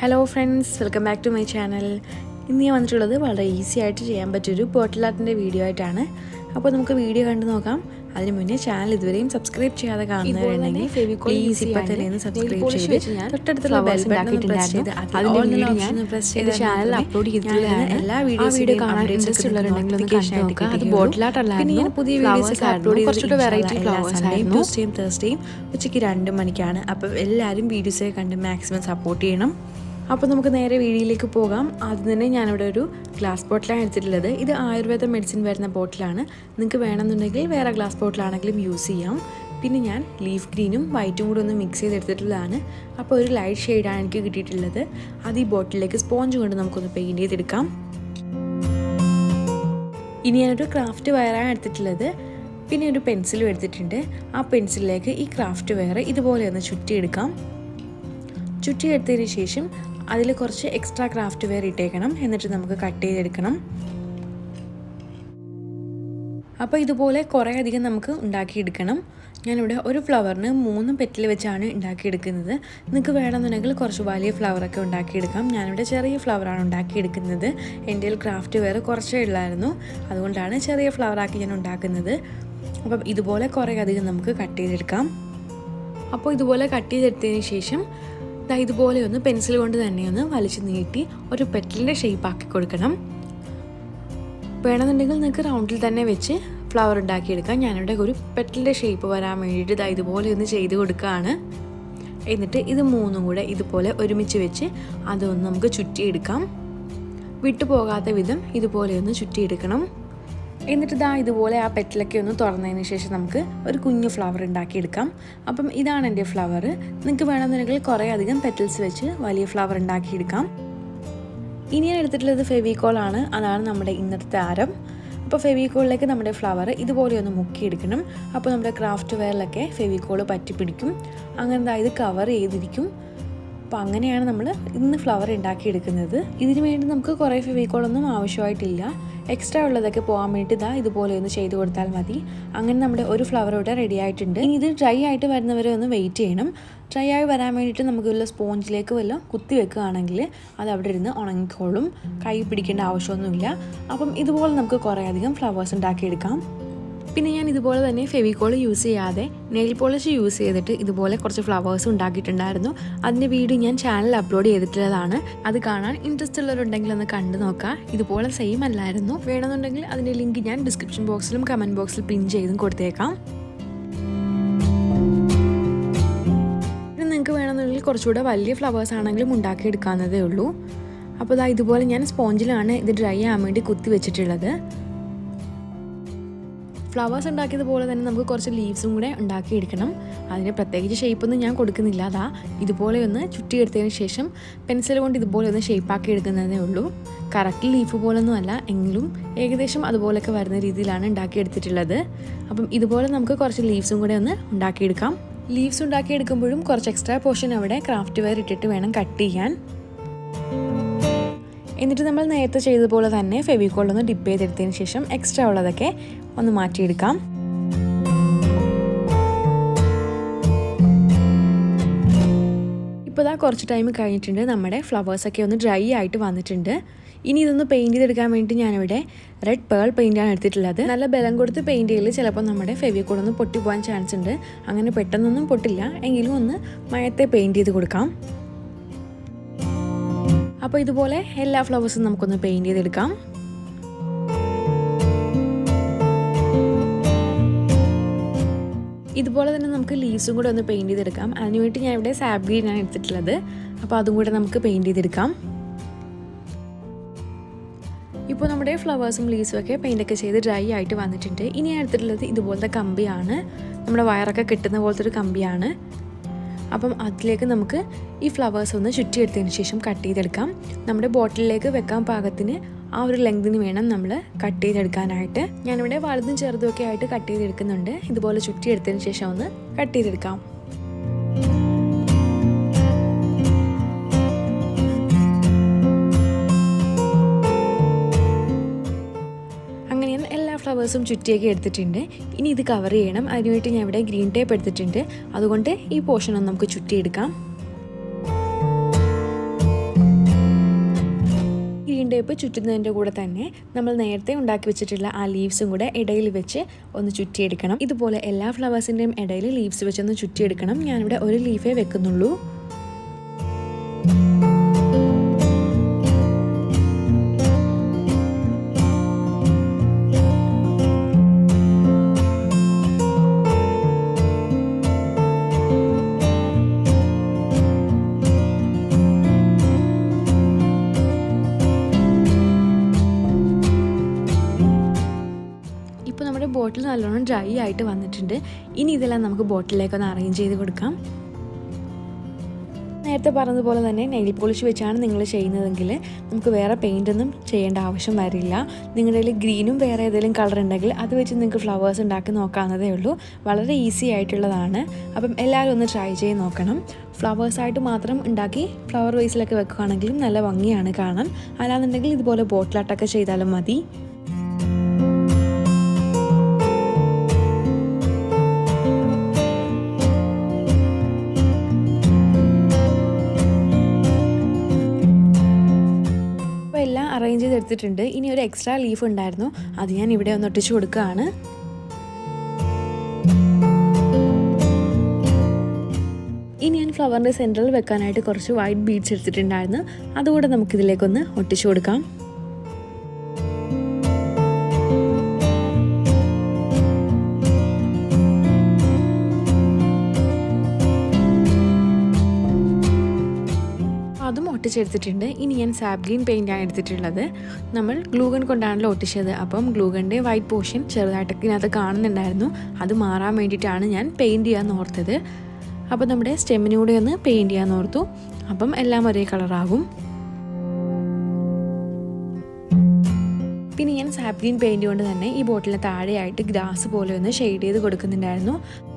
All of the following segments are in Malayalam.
hello friends welcome back to my channel ഇന്ന് ഞാൻ വന്നിട്ടുള്ളത് വളരെ ഈസി ആയിട്ട് ചെയ്യാൻ പറ്റിയൊരു ബോട്ടിൽ ആർട്ടിൻ്റെ വീഡിയോ ആയിട്ടാണ് അപ്പോൾ നമുക്ക് വീഡിയോ കണ്ടു നോക്കാം അതിന് മുന്നേ ചാനൽ ഇതുവരെയും സബ്സ്ക്രൈബ് ചെയ്യാതെ കാണുന്നവരുണ്ടെങ്കിൽ പ്ലീസ് ഇപ്പോൾ തന്നെ ഒന്ന് സബ്സ്ക്രൈബ് ചെയ്ത് തൊട്ടടുത്തുള്ള ബെൽ ബട്ടൺ ഒന്ന് പ്രസ് ചെയ്ത് അതിന്റെ വീഡിയോ ഞാൻ പ്രസ് ഇത് ചാനലിൽ അപ്ലോഡ് ചെയ്തിട്ടുള്ളതാണ് എല്ലാ വീഡിയോ വീഡിയോസും കാണാൻ ഇൻട്രസ്റ്റ് ഉള്ളവരുണ്ടെങ്കിൽ ഒന്ന് കണ്ടു നോക്കുക അത് ബോട്ടിൽ ആർട്ട് പിന്നെ ഞാൻ പുതിയ വീഡിയോസ് ഫ്ലവേഴ്സ് അപ്ലോഡ് കുറച്ചുകൂടെ വെറൈറ്റി ഫ്ലവേഴ്സ് ആയിരുന്നു ട്യൂസ്ഡേയും തേഴ്സ്ഡേയും ഉച്ചയ്ക്ക് രണ്ട് മണിക്കാണ് അപ്പോൾ എല്ലാവരും വീഡിയോസൊക്കെ കണ്ട് മാക്സിമം സപ്പോർട്ട് ചെയ്യണം അപ്പോൾ നമുക്ക് നേരെ വീഡിയോയിലേക്ക് പോകാം ആദ്യം തന്നെ ഞാനിവിടെ ഒരു ഗ്ലാസ് ബോട്ടിലാണ് എടുത്തിട്ടുള്ളത് ഇത് ആയുർവേദ മെഡിസിൻ വരുന്ന ബോട്ടിലാണ് നിങ്ങൾക്ക് വേണമെന്നുണ്ടെങ്കിൽ വേറെ ഗ്ലാസ് ബോട്ടിലാണെങ്കിലും യൂസ് ചെയ്യാം പിന്നെ ഞാൻ ലീഫ് ഗ്രീനും വൈറ്റും കൂടെ ഒന്ന് മിക്സ് ചെയ്തെടുത്തിട്ടുള്ളതാണ് അപ്പോൾ ഒരു ലൈറ്റ് ഷെയ്ഡാണ് എനിക്ക് കിട്ടിയിട്ടുള്ളത് അത് ഈ ബോട്ടിലേക്ക് സ്പോഞ്ച് കൊണ്ട് നമുക്കൊന്ന് പെയിൻറ്റ് ചെയ്തെടുക്കാം ഇനി ഞാനൊരു ക്രാഫ്റ്റ് വയറാണ് എടുത്തിട്ടുള്ളത് പിന്നെ ഒരു പെൻസിലും എടുത്തിട്ടുണ്ട് ആ പെൻസിലിലേക്ക് ഈ ക്രാഫ്റ്റ് വയർ ഇതുപോലെ ഒന്ന് ചുറ്റിയെടുക്കാം ചുറ്റിയെടുത്തതിന് ശേഷം അതിൽ കുറച്ച് എക്സ്ട്രാ ക്രാഫ്റ്റ് വെയർ ഇട്ടേക്കണം എന്നിട്ട് നമുക്ക് കട്ട് ചെയ്തെടുക്കണം അപ്പോൾ ഇതുപോലെ കുറേ അധികം നമുക്ക് ഉണ്ടാക്കിയെടുക്കണം ഞാനിവിടെ ഒരു ഫ്ലവറിന് മൂന്ന് പെറ്റിൽ വെച്ചാണ് ഉണ്ടാക്കിയെടുക്കുന്നത് നിങ്ങൾക്ക് വേണമെന്നുണ്ടെങ്കിൽ കുറച്ച് വലിയ ഫ്ലവറൊക്കെ ഉണ്ടാക്കിയെടുക്കാം ഞാനിവിടെ ചെറിയ ഫ്ലവറാണ് ഉണ്ടാക്കിയെടുക്കുന്നത് എൻ്റെ കയ്യിൽ ക്രാഫ്റ്റ് വെയർ കുറച്ചേ ഉള്ളായിരുന്നു അതുകൊണ്ടാണ് ചെറിയ ഫ്ലവറാക്കി ഞാൻ ഉണ്ടാക്കുന്നത് അപ്പം ഇതുപോലെ കുറേ അധികം നമുക്ക് കട്ട് ചെയ്തെടുക്കാം അപ്പോൾ ഇതുപോലെ കട്ട് ചെയ്തെടുത്തതിന് ശേഷം ദാ ഇതുപോലെ ഒന്ന് പെൻസിൽ കൊണ്ട് തന്നെ ഒന്ന് വലിച്ചു നീട്ടി ഒരു പെറ്റലിൻ്റെ ഷേപ്പ് ആക്കി കൊടുക്കണം വേണമെന്നുണ്ടെങ്കിൽ നിങ്ങൾക്ക് റൗണ്ടിൽ തന്നെ വെച്ച് ഫ്ലവർ ഉണ്ടാക്കിയെടുക്കാം ഞാനിവിടെ ഒരു പെറ്റലിൻ്റെ ഷേപ്പ് വരാൻ വേണ്ടിയിട്ട് ഇതാ ഇതുപോലെ ഒന്ന് ചെയ്ത് കൊടുക്കുകയാണ് എന്നിട്ട് ഇത് മൂന്നും കൂടെ ഇതുപോലെ ഒരുമിച്ച് വെച്ച് അതൊന്ന് നമുക്ക് ചുറ്റിയെടുക്കാം വിട്ടുപോകാത്ത വിധം ഇതുപോലെ ഒന്ന് ചുറ്റിയെടുക്കണം എന്നിട്ട് ഇതാ ഇതുപോലെ ആ പെറ്റിലൊക്കെ ഒന്ന് തുറന്നതിന് ശേഷം നമുക്ക് ഒരു കുഞ്ഞു ഫ്ലവർ ഉണ്ടാക്കിയെടുക്കാം അപ്പം ഇതാണ് എൻ്റെ ഫ്ലവർ നിങ്ങൾക്ക് വേണമെന്നുണ്ടെങ്കിൽ കുറേ അധികം പെറ്റൽസ് വെച്ച് വലിയ ഫ്ലവർ ഉണ്ടാക്കിയെടുക്കാം ഇനി ഞാൻ എടുത്തിട്ടുള്ളത് ഫെവിക്കോൾ ആണ് അതാണ് നമ്മുടെ ഇന്നത്തെ താരം അപ്പോൾ ഫെവിക്കോളിലേക്ക് നമ്മുടെ ഫ്ലവർ ഇതുപോലെ ഒന്ന് മുക്കിയെടുക്കണം അപ്പോൾ നമ്മുടെ ക്രാഫ്റ്റ് വെയറിലൊക്കെ ഫെവിക്കോൾ പറ്റി പിടിക്കും അങ്ങനെ ദാ ഇത് കവർ ചെയ്തിരിക്കും അപ്പോൾ അങ്ങനെയാണ് നമ്മൾ ഇന്ന് ഫ്ലവർ ഉണ്ടാക്കിയെടുക്കുന്നത് ഇതിന് വേണ്ടി നമുക്ക് കുറേ ഫെവിക്കോളൊന്നും ആവശ്യമായിട്ടില്ല എക്സ്ട്രാ ഉള്ളതൊക്കെ പോകാൻ വേണ്ടി ഇതാ ഇതുപോലെ ഒന്ന് ചെയ്ത് കൊടുത്താൽ മതി അങ്ങനെ നമ്മുടെ ഒരു ഫ്ലവർ ഇവിടെ റെഡി ആയിട്ടുണ്ട് ഇനി ഇത് ഡ്രൈ ആയിട്ട് വരുന്നവരെ ഒന്ന് വെയിറ്റ് ചെയ്യണം ഡ്രൈ ആയി വരാൻ വേണ്ടിയിട്ട് നമുക്ക് വല്ല സ്പോഞ്ചിലേക്ക് വല്ല കുത്തി വെക്കുകയാണെങ്കിൽ അത് അവിടെ ഇരുന്ന് ഉണങ്ങിക്കോളും കൈ പിടിക്കേണ്ട ആവശ്യമൊന്നുമില്ല അപ്പം ഇതുപോലെ നമുക്ക് കുറേ അധികം ഫ്ലവേഴ്സ് ഉണ്ടാക്കിയെടുക്കാം പിന്നെ ഞാൻ ഇതുപോലെ തന്നെ ഫെവിക്കോൾ യൂസ് ചെയ്യാതെ നെയിൽ പോളിഷ് യൂസ് ചെയ്തിട്ട് ഇതുപോലെ കുറച്ച് ഫ്ലവേഴ്സ് ഉണ്ടാക്കിയിട്ടുണ്ടായിരുന്നു അതിൻ്റെ വീഡിയോ ഞാൻ ചാനലിൽ അപ്ലോഡ് ചെയ്തിട്ടുള്ളതാണ് അത് കാണാൻ ഇൻട്രസ്റ്റ് ഉള്ളവരുണ്ടെങ്കിൽ ഒന്ന് കണ്ടു നോക്കാം ഇതുപോലെ സെയിം അല്ലായിരുന്നു വേണമെന്നുണ്ടെങ്കിൽ അതിൻ്റെ ലിങ്ക് ഞാൻ ഡിസ്ക്രിപ്ഷൻ ബോക്സിലും കമൻറ്റ് ബോക്സിൽ പിൻ ചെയ്തും കൊടുത്തേക്കാം പിന്നെ നിങ്ങൾക്ക് വേണമെന്നുണ്ടെങ്കിൽ കുറച്ചുകൂടെ വലിയ ഫ്ലവേഴ്സ് ആണെങ്കിലും ഉണ്ടാക്കിയെടുക്കാവുന്നതേ ഉള്ളൂ അപ്പോൾ ഇതാ ഇതുപോലെ ഞാൻ സ്പോഞ്ചിലാണ് ഇത് ഡ്രൈ ആകാൻ വേണ്ടി കുത്തി വെച്ചിട്ടുള്ളത് ഫ്ലവേഴ്സ് ഉണ്ടാക്കിയതുപോലെ തന്നെ നമുക്ക് കുറച്ച് ലീവ്സും കൂടെ ഉണ്ടാക്കിയെടുക്കണം അതിന് പ്രത്യേകിച്ച് ഷേപ്പൊന്നും ഞാൻ കൊടുക്കുന്നില്ല അതാ ഇതുപോലെ ഒന്ന് ചുറ്റിയെടുത്തതിന് ശേഷം പെൻസിൽ കൊണ്ട് ഇതുപോലെ ഒന്ന് ഷേപ്പാക്കി എടുക്കുന്നതേ ഉള്ളൂ കറക്റ്റ് ലീഫ് പോലൊന്നും അല്ല എങ്കിലും ഏകദേശം അതുപോലൊക്കെ വരുന്ന രീതിയിലാണ് ഉണ്ടാക്കിയെടുത്തിട്ടുള്ളത് അപ്പം ഇതുപോലെ നമുക്ക് കുറച്ച് ലീവ്സും കൂടെ ഒന്ന് ഉണ്ടാക്കിയെടുക്കാം ലീവ്സ് ഉണ്ടാക്കിയെടുക്കുമ്പോഴും കുറച്ച് എക്സ്ട്രാ പോർഷൻ അവിടെ ക്രാഫ്റ്റ് വെയർ ഇട്ടിട്ട് വേണം കട്ട് ചെയ്യാൻ എന്നിട്ട് നമ്മൾ നേരത്തെ ചെയ്തതുപോലെ തന്നെ ഫെവിക്കോൾ ഒന്ന് ഡിപ്പ് ചെയ്തെടുത്തതിന് ശേഷം എക്സ്ട്രാ ഉള്ളതൊക്കെ ഒന്ന് മാറ്റിയെടുക്കാം ഇപ്പോൾ ഇതാ കുറച്ച് ടൈം കഴിഞ്ഞിട്ടുണ്ട് നമ്മുടെ ഫ്ലവേഴ്സൊക്കെ ഒന്ന് ഡ്രൈ ആയിട്ട് വന്നിട്ടുണ്ട് ഇനി ഇതൊന്ന് പെയിൻറ് ചെയ്തെടുക്കാൻ വേണ്ടി ഞാനിവിടെ റെഡ് പേൾ പെയിൻ്റാണ് എടുത്തിട്ടുള്ളത് നല്ല ബലം കൊടുത്ത് പെയിൻറ് ചെയ്യൽ ചിലപ്പോൾ നമ്മുടെ ഫെവിക്കോൾ ഒന്ന് പൊട്ടിപ്പോകാൻ ചാൻസ് ഉണ്ട് അങ്ങനെ പെട്ടെന്നൊന്നും പൊട്ടില്ല എങ്കിലും ഒന്ന് മയത്തെ പെയിൻറ് ചെയ്ത് കൊടുക്കാം അപ്പോൾ ഇതുപോലെ എല്ലാ ഫ്ലവേഴ്സും നമുക്കൊന്ന് പെയിൻറ് ചെയ്തെടുക്കാം ഇതുപോലെ തന്നെ നമുക്ക് ലീവ്സും കൂടെ ഒന്ന് പെയിൻറ് ചെയ്തെടുക്കാം അതിനുവേണ്ടി ഞാൻ ഇവിടെ സാബ് ഗ്രീനാണ് എടുത്തിട്ടുള്ളത് അപ്പോൾ അതും കൂടെ നമുക്ക് പെയിൻറ് ചെയ്തെടുക്കാം ഇപ്പോൾ നമ്മുടെ ഫ്ലവേഴ്സും ലീവ്സും ഒക്കെ പെയിൻ്റൊക്കെ ചെയ്ത് ഡ്രൈ ആയിട്ട് വന്നിട്ടുണ്ട് ഇനി ഞാൻ എടുത്തിട്ടുള്ളത് ഇതുപോലത്തെ കമ്പിയാണ് നമ്മുടെ വയറൊക്കെ കിട്ടുന്ന പോലത്തെ ഒരു കമ്പിയാണ് അപ്പം അതിലേക്ക് നമുക്ക് ഈ ഫ്ലവേഴ്സ് ഒന്ന് ചുറ്റിയെടുത്തതിന് ശേഷം കട്ട് ചെയ്തെടുക്കാം നമ്മുടെ ബോട്ടിലിലേക്ക് വെക്കാൻ പാകത്തിന് ആ ഒരു ലെങ്തിന് വേണം നമ്മൾ കട്ട് ചെയ്തെടുക്കാനായിട്ട് ഞാനിവിടെ വലുതും ചെറുതും ഒക്കെ ആയിട്ട് കട്ട് ചെയ്തെടുക്കുന്നുണ്ട് ഇതുപോലെ ചുറ്റിയെടുത്തതിന് ശേഷം ഒന്ന് കട്ട് ചെയ്തെടുക്കാം അങ്ങനെ ഞാൻ എല്ലാ ഫ്ലവേഴ്സും ചുറ്റിയൊക്കെ എടുത്തിട്ടുണ്ട് ഇനി ഇത് കവർ ചെയ്യണം അതിനുവേണ്ടി ഞാൻ ഇവിടെ ഗ്രീൻ ടേപ്പ് എടുത്തിട്ടുണ്ട് അതുകൊണ്ട് ഈ പോർഷൻ ഒന്ന് നമുക്ക് ചുറ്റിയെടുക്കാം ഗ്ലൂഗൻ ടേപ്പ് ചുറ്റുന്നതിൻ്റെ കൂടെ തന്നെ നമ്മൾ നേരത്തെ ഉണ്ടാക്കി വെച്ചിട്ടുള്ള ആ ലീവ്സും കൂടെ ഇടയിൽ വെച്ച് ഒന്ന് ചുറ്റിയെടുക്കണം ഇതുപോലെ എല്ലാ ഫ്ലവേഴ്സിൻ്റെയും ഇടയിൽ ലീവ്സ് വെച്ചൊന്ന് ചുറ്റിയെടുക്കണം ഞാനിവിടെ ഒരു ലീഫേ വെക്കുന്നുള്ളൂ ഇപ്പോൾ നമ്മുടെ ബോട്ടിൽ നല്ലോണം ഡ്രൈ ആയിട്ട് വന്നിട്ടുണ്ട് ഇനി ഇതെല്ലാം നമുക്ക് ബോട്ടിലേക്ക് ഒന്ന് അറേഞ്ച് ചെയ്ത് കൊടുക്കാം നേരത്തെ പറഞ്ഞതുപോലെ തന്നെ നെയിൽ പോളിഷ് വെച്ചാണ് നിങ്ങൾ ചെയ്യുന്നതെങ്കിൽ നമുക്ക് വേറെ പെയിൻ്റ് ഒന്നും ചെയ്യേണ്ട ആവശ്യം വരില്ല നിങ്ങളുടെ കയ്യിൽ ഗ്രീനും വേറെ ഏതെങ്കിലും കളർ ഉണ്ടെങ്കിൽ അത് വെച്ച് നിങ്ങൾക്ക് ഫ്ലവേഴ്സ് ഉണ്ടാക്കി നോക്കാവുന്നതേ ഉള്ളൂ വളരെ ഈസി ആയിട്ടുള്ളതാണ് അപ്പം എല്ലാവരും ഒന്ന് ട്രൈ ചെയ്ത് നോക്കണം ഫ്ലവേഴ്സായിട്ട് മാത്രം ഉണ്ടാക്കി ഫ്ലവർ വേസിലൊക്കെ വെക്കുകയാണെങ്കിലും നല്ല ഭംഗിയാണ് കാണാൻ അല്ലാന്നുണ്ടെങ്കിൽ ഇതുപോലെ ബോട്ടിലാട്ടൊക്കെ ചെയ്താലും മതി അപ്പോൾ എല്ലാം അറേഞ്ച് ചെയ്തെടുത്തിട്ടുണ്ട് ഇനി ഒരു എക്സ്ട്രാ ലീഫ് ഉണ്ടായിരുന്നു അത് ഞാൻ ഇവിടെ ഒന്ന് ഒട്ടിച്ചു കൊടുക്കുകയാണ് ഇനി ഞാൻ ഫ്ലവറിൻ്റെ സെൻറ്ററിൽ വെക്കാനായിട്ട് കുറച്ച് വൈറ്റ് ബീഡ്സ് എടുത്തിട്ടുണ്ടായിരുന്നു അതുകൂടെ നമുക്കിതിലേക്കൊന്ന് ഒട്ടിച്ചു കൊടുക്കാം അതും ഒട്ടിച്ചെടുത്തിട്ടുണ്ട് ഇനി ഞാൻ സാബ്ഗ്രീൻ പെയിൻ്റാണ് എടുത്തിട്ടുള്ളത് നമ്മൾ ഗ്ലൂഗൺ കൊണ്ടാണല്ലോ ഒട്ടിച്ചത് അപ്പം ഗ്ലൂഗണിൻ്റെ വൈറ്റ് പോർഷൻ ചെറുതായിട്ടൊക്കെ ഇതിനകത്ത് കാണുന്നുണ്ടായിരുന്നു അത് മാറാൻ വേണ്ടിയിട്ടാണ് ഞാൻ പെയിൻറ്റ് ചെയ്യാൻ ഓർത്തത് അപ്പോൾ നമ്മുടെ സ്റ്റെമ്മിനൂടെ ഒന്ന് പെയിൻറ്റ് ചെയ്യാൻ ഓർത്തു അപ്പം എല്ലാം ഒരേ കളറാകും പിന്നെ ഞാൻ സാപ്ഗ്രീൻ പെയിൻറ് കൊണ്ട് തന്നെ ഈ ബോട്ടിലിന് താഴെയായിട്ട് ഗ്രാസ് പോലെ ഒന്ന് ഷെയ്ഡ് ചെയ്ത് കൊടുക്കുന്നുണ്ടായിരുന്നു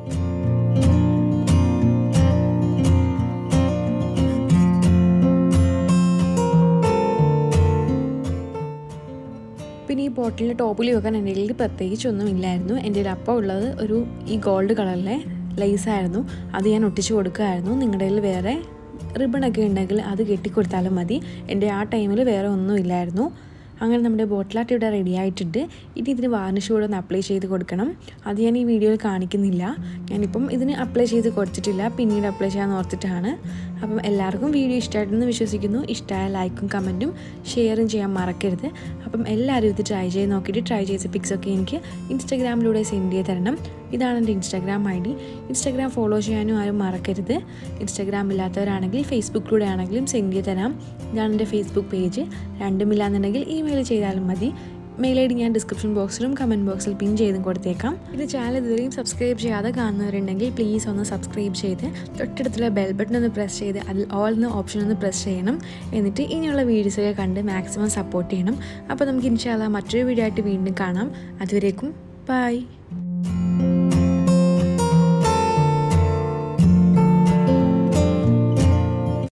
പിന്നെ ഈ ബോട്ടിലിൻ്റെ ടോപ്പിൽ വെക്കാൻ എൻ്റെ കയ്യിൽ പ്രത്യേകിച്ചൊന്നും ഇല്ലായിരുന്നു എൻ്റെ കയ്യിൽ അപ്പം ഉള്ളത് ഒരു ഈ ഗോൾഡ് കളറിലെ ലേസായിരുന്നു അത് ഞാൻ ഒട്ടിച്ചു കൊടുക്കുമായിരുന്നു നിങ്ങളുടെ കയ്യിൽ വേറെ റിബണൊക്കെ ഉണ്ടെങ്കിൽ അത് കെട്ടിക്കൊടുത്താലും മതി എൻ്റെ ആ ടൈമിൽ വേറെ ഒന്നും ഇല്ലായിരുന്നു അങ്ങനെ നമ്മുടെ ബോട്ടിലാട്ട് ഇവിടെ റെഡി ആയിട്ടുണ്ട് ഇനി ഇതിന് വാർണിഷ് കൂടെ ഒന്ന് അപ്ലൈ ചെയ്ത് കൊടുക്കണം അത് ഞാൻ ഈ വീഡിയോയിൽ കാണിക്കുന്നില്ല ഞാനിപ്പം ഇതിന് അപ്ലൈ ചെയ്ത് കൊടുത്തിട്ടില്ല പിന്നീട് അപ്ലൈ ചെയ്യാൻ ഓർത്തിട്ടാണ് അപ്പം എല്ലാവർക്കും വീഡിയോ ഇഷ്ടമായിട്ടെന്ന് വിശ്വസിക്കുന്നു ഇഷ്ടമായ ലൈക്കും കമൻറ്റും ഷെയറും ചെയ്യാൻ മറക്കരുത് അപ്പം എല്ലാവരും ഇത് ട്രൈ ചെയ്ത് നോക്കിയിട്ട് ട്രൈ ചെയ്ത പിക്സൊക്കെ എനിക്ക് ഇൻസ്റ്റാഗ്രാമിലൂടെ സെൻഡ് ചെയ്ത് തരണം ഇതാണ് എൻ്റെ Instagram I D Instagram follow ചെയ്യാനും ആരും മറക്കരുത് ഇൻസ്റ്റാഗ്രാം ഇല്ലാത്തവരാണെങ്കിൽ ഫേസ്ബുക്കിലൂടെ ആണെങ്കിലും സെൻഡ് ചെയ്ത് തരാം ഇതാണ് എൻ്റെ ഫേസ്ബുക്ക് പേജ് രണ്ടുമില്ലാന്നുണ്ടെങ്കിൽ ഇമെയിൽ ചെയ്താലും മതി മെയിൽ ഐ ഡി ഞാൻ ഡിസ്ക്രിപ്ഷൻ ബോക്സിലും കമൻറ്റ് ബോക്സിൽ പിൻ ചെയ്തും കൊടുത്തേക്കാം ഇത് ചാനൽ ഇതുവരെയും സബ്സ്ക്രൈബ് ചെയ്യാതെ കാണുന്നവരുണ്ടെങ്കിൽ പ്ലീസ് ഒന്ന് സബ്സ്ക്രൈബ് ചെയ്ത് തൊട്ടടുത്തുള്ള ബെൽ ബട്ടൺ ഒന്ന് പ്രസ് ചെയ്ത് അതിൽ ഓൾ എന്ന ഓപ്ഷൻ ഒന്ന് പ്രസ് ചെയ്യണം എന്നിട്ട് ഇനിയുള്ള വീഡിയോസൊക്കെ കണ്ട് മാക്സിമം സപ്പോർട്ട് ചെയ്യണം അപ്പോൾ നമുക്ക് ഇൻഷാല്ല മറ്റൊരു വീഡിയോ ആയിട്ട് വീണ്ടും കാണാം അതുവരേക്കും ബൈ